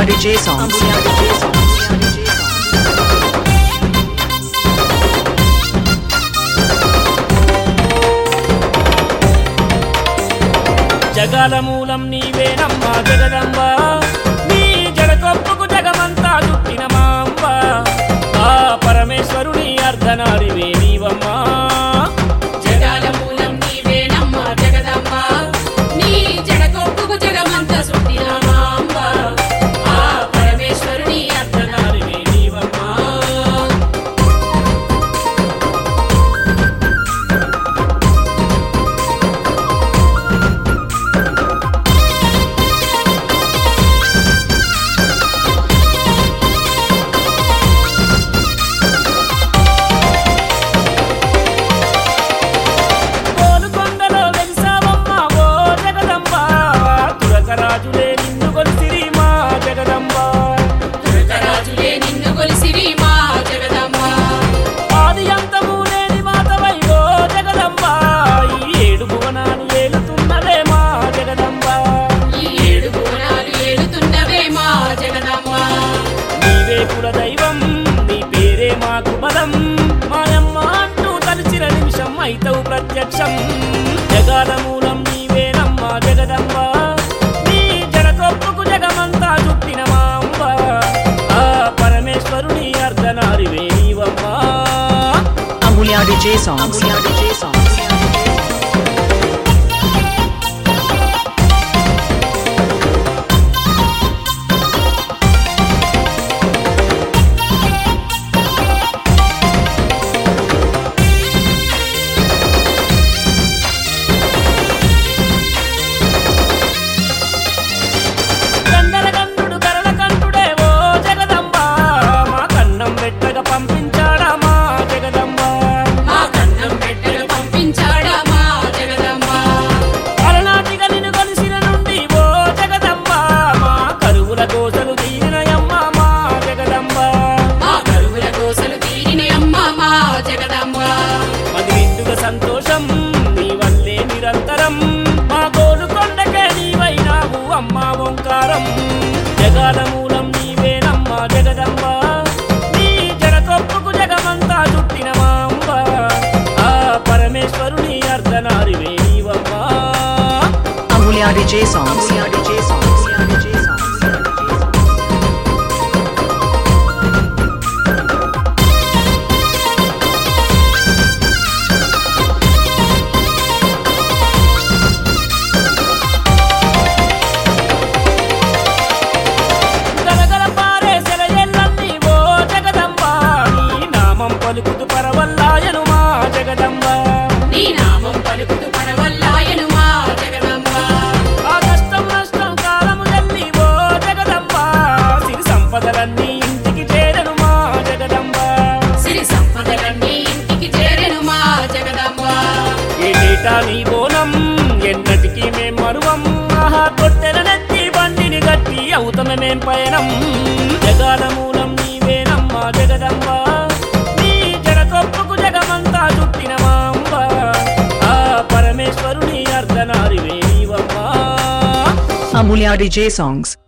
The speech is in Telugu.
DJ songs. జగాల మూలం నీవేనమ్మా జగదంబ నీ జడకొప్పుకు జగమంతా చుట్టిన మా అంబ ఆ పరమేశ్వరుని అర్ధనారివే నీవమ్మా జగాల మూలం నీవేనమ్మా జగదమ్మ నీ జడకొప్పుకు జగమంత సుట్టిన మాంబ ఆ పరమేశ్వరుని అర్ధనారివే నీవమ్మా కోలుకొండలో వెలిసావమ్మ ఓ జగదంబ తురకరాజులే నిన్ను కొలిసిరి మా జగదంబ దుర్గరాజులే నిన్ను కొలిసిరి మా జగదమ్మ ఆది అంతము లేని మాతవై ఓ జగదంబ ఈ ఏడు భువనాలు ఏలుతున్నవే మా జగదంబ ఈ ఏడు భువనాలు ఏలుతున్నవే మా జగదమ్మ నీవే కుల దైవం నీ పేరే మాకు బలం మాయమ్మ అంటూ తలిచిన నిమిషం అయితవు ప్రత్యక్షం జగాల మూలం నీవేనమ్మా జగదంబ నీ జడకొప్పుకు జగమంతా చుట్టిన మా అంబ ఆ పరమేశ్వరుని అర్ధనారివే నీవమ్మా Amulya DJ songs. Amulya DJ songs. గండరగండుడు గరళ కంఠుడే ఓ జగదంబ మా కన్నం పెట్టగా పంపించాడా మా జగదంబ మా కన్నం పెట్టలు పంపించాడా మా జగదమ్మ అలనాటిగా నిన్ను కొలిసిన నుండి ఓ జగదంబ మా కరువుల దోసలు తీరినయమ్మ మా జగదంబ మా కరువుల కోసలు తీరినయమ్మ మా జగదమ్మ మది నిండుగా సంతోషం నీ వల్లే నిరంతరం మా గోలు కొండకే నీవైనావు అమ్మా ఓంకారం జగాల మూలం నీవేనమ్మా జగదంబ నీ జడకొప్పుకు జగమంతా చుట్టిన మా అంబ ఆ పరమేశ్వరుని అర్ధనారివే నీవమ్మా Amulya DJ songs. Amulya DJ songs. Amulya DJ songs. గలగల పారే సెలయెల్లన్నీ ఓ జగదంబ నీ నామం పలుకుతు పరవల్లాయను మా జగదంబ నీ నామం పలుకుతు పడవల్లాయను మా జగదమ్మ ఆ కష్టం నష్టం కాలము జల్లి ఓ జగదంబ సిరి సంపదలన్నీ ఇంటికి చేరను మా జగదంబ సిరి సంపదలన్నీ ఇంటికి చేరెను మా జగదమ్మ ఈ డేటా నీ బోనం ఎన్నటికీ మేం మరువం ఆహా కొట్టెల నెత్తి బండిని గట్టి అవుతమే మేం పయనం జగాల మూలం నీవేనమ్మా జగదంబ నీ జడకొప్పుకు జగమంతా చుట్టిన మా అంబ ఆ పరమేశ్వరుని అర్ధనారివే నీవమ్మా Amulya DJ songs.